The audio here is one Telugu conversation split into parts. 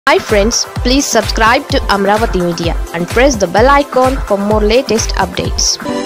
hi friends please subscribe to Amaravati media and press the bell icon for more latest updates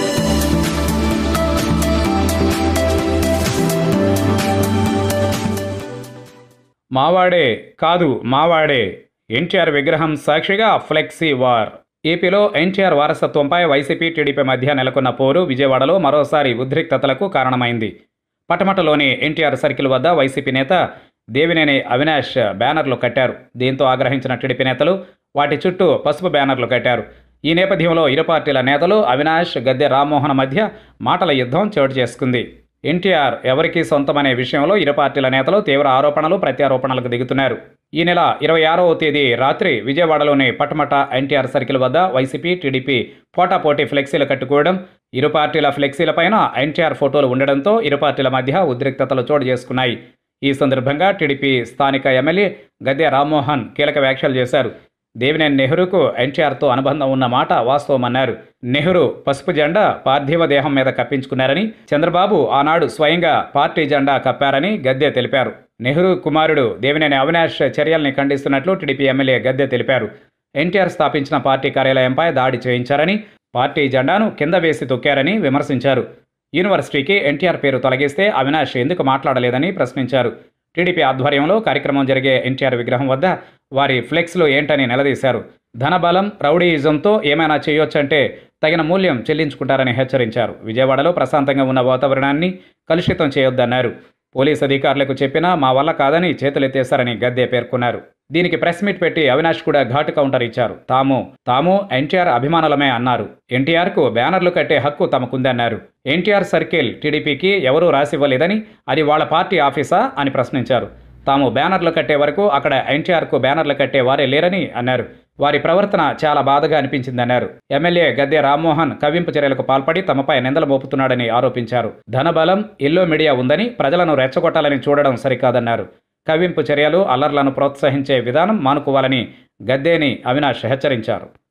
మావాడే కాదు మావాడే ఎన్టీఆర్ విగ్రహం సాక్షిగా ఫ్లెక్సీ వార్ ఏపీలో ఎన్టీఆర్ వారసత్వంపై వైసీపీ టీడీపీ మధ్య నెలకొన్న పోరు విజయవాడలో మరోసారి ఉద్రిక్తతలకు కారణమైంది పటమటలోని ఎన్టీఆర్ సర్కిల్ వద్ద వైసీపీ నేత దేవినేని అవినాష్ బ్యానర్లు కట్టారు దీంతో ఆగ్రహించిన టీడీపీ నేతలు వాటి చుట్టూ పసుపు బ్యానర్లు కట్టారు ఈ నేపథ్యంలో ఇరు పార్టీల నేతలు అవినాష్ గద్దె రామ్మోహన్ మధ్య మాటల యుద్ధం చోటు చేసుకుంది ఎన్టీఆర్ ఎవరికి సొంతమనే విషయంలో ఇరు పార్టీల నేతలు తీవ్ర ఆరోపణలు ప్రత్యారోపణలకు దిగుతున్నారు ఈ నెల ఇరవై ఆరవ తేదీ రాత్రి విజయవాడలోని పటమట ఎన్టీఆర్ సర్కిల్ వద్ద వైసీపీ టీడీపీ పోటాపోటీ ఫ్లెక్సీలు కట్టుకోవడం ఇరు పార్టీల ఫ్లెక్సీలపైన ఎన్టీఆర్ ఫోటోలు ఉండడంతో ఇరు పార్టీల మధ్య ఉద్రిక్తతలు చోటు చేసుకున్నాయి ఈ సందర్భంగా టీడీపీ స్థానిక ఎమ్మెల్యే గద్దె రామ్మోహన్ కీలక వ్యాఖ్యలు చేశారు దేవినేని నెహ్రూకు ఎన్టీఆర్తో అనుబంధం ఉన్న మాట వాస్తవమన్నారు నెహ్రూ పసుపు జెండా పార్థివ దేహం మీద కప్పించుకున్నారని చంద్రబాబు ఆనాడు స్వయంగా పార్టీ జెండా కప్పారని గద్దె తెలిపారు నెహ్రూ కుమారుడు దేవినేని అవినాష్ చర్యల్ని ఖండిస్తున్నట్లు టీడీపీ ఎమ్మెల్యే గద్దె తెలిపారు ఎన్టీఆర్ స్థాపించిన పార్టీ కార్యాలయంపై దాడి చేయించారని పార్టీ జెండాను కింద వేసి తొక్కారని విమర్శించారు యూనివర్సిటీకి ఎన్టీఆర్ పేరు తొలగిస్తే అవినాష్ ఎందుకు మాట్లాడలేదని ప్రశ్నించారు టీడీపీ ఆధ్వర్యంలో కార్యక్రమం జరిగే ఎన్టీఆర్ విగ్రహం వద్ద వారి ఫ్లెక్స్లు ఏంటని నిలదీశారు ధనబలం రౌడీయిజంతో ఏమైనా చేయొచ్చంటే తగిన మూల్యం చెల్లించుకుంటారని హెచ్చరించారు విజయవాడలో ప్రశాంతంగా ఉన్న వాతావరణాన్ని కలుషితం చేయొద్దన్నారు పోలీస్ అధికారులకు చెప్పినా మా వల్ల కాదని చేతులెత్తేశారని గద్దె పేర్కొన్నారు దీనికి ప్రెస్ మీట్ పెట్టి అవినాష్ కూడా ఘాటు కౌంటర్ ఇచ్చారు తాము తాము ఎన్టీఆర్ అభిమానులమే అన్నారు ఎన్టీఆర్కు బ్యానర్లు కట్టే హక్కు తమకుందన్నారు ఎన్టీఆర్ సర్కిల్ టీడీపీకి ఎవరూ రాసివ్వలేదని అది వాళ్ళ పార్టీ ఆఫీసా అని ప్రశ్నించారు తాము బ్యానర్లు కట్టే వరకు అక్కడ ఎన్టీఆర్కు బ్యానర్లు కట్టే వారే లేరని అన్నారు వారి ప్రవర్తన చాలా బాధగా అనిపించిందన్నారు ఎమ్మెల్యే గద్దె రామ్మోహన్ కవ్వింపు చర్యలకు పాల్పడి తమపై నిందలు మోపుతున్నాడని ఆరోపించారు ధనబలం ఎల్లో మీడియా ఉందని ప్రజలను రెచ్చగొట్టాలని చూడడం సరికాదన్నారు కవ్వింపు చర్యలు అల్లర్లను ప్రోత్సహించే విధానం మానుకోవాలని గద్దేని అవినాష్ హెచ్చరించారు